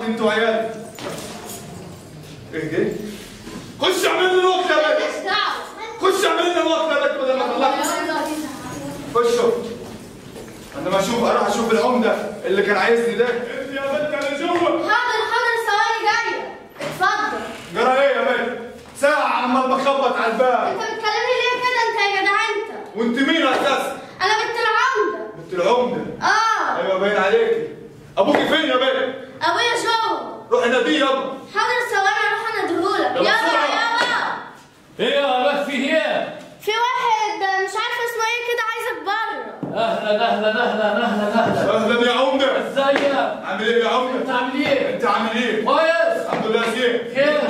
انتوا عيال ايه ده؟ خش اعمل لنا وقت يا بنت ماليش دعوة خش اعمل لنا وقت يا بنت بدل ما طلعت خشوا انا ما اشوف اروح اشوف العمده اللي كان عايزني ده انت يا بنت انا جوه حاضر حاضر ثواني جاية اتفضل جرى ايه يا بنت؟ ساعة عمال بخبط على الباب انت بتكلمني ليه كده انت يا جدع انت وانت مين اساسا؟ انا بنت العمدة بنت العمده اه ايوه باين عليكي ابوك فين يا بنت؟ ابويا جوه روحي ناديه يابا حاضر ثواني اروح اناديهولك يلا يابا بسرعة. يابا ايه يا ولد في ايه؟ في واحد مش عارفه اسمه ايه كده عايزك بره اهلا اهلا اهلا اهلا اهلا اهلا يا عمده ازيك؟ عامل ايه يا انت عمده؟ عامل ايه؟ انت عامل ايه؟ كويس؟ الحمد لله زين خير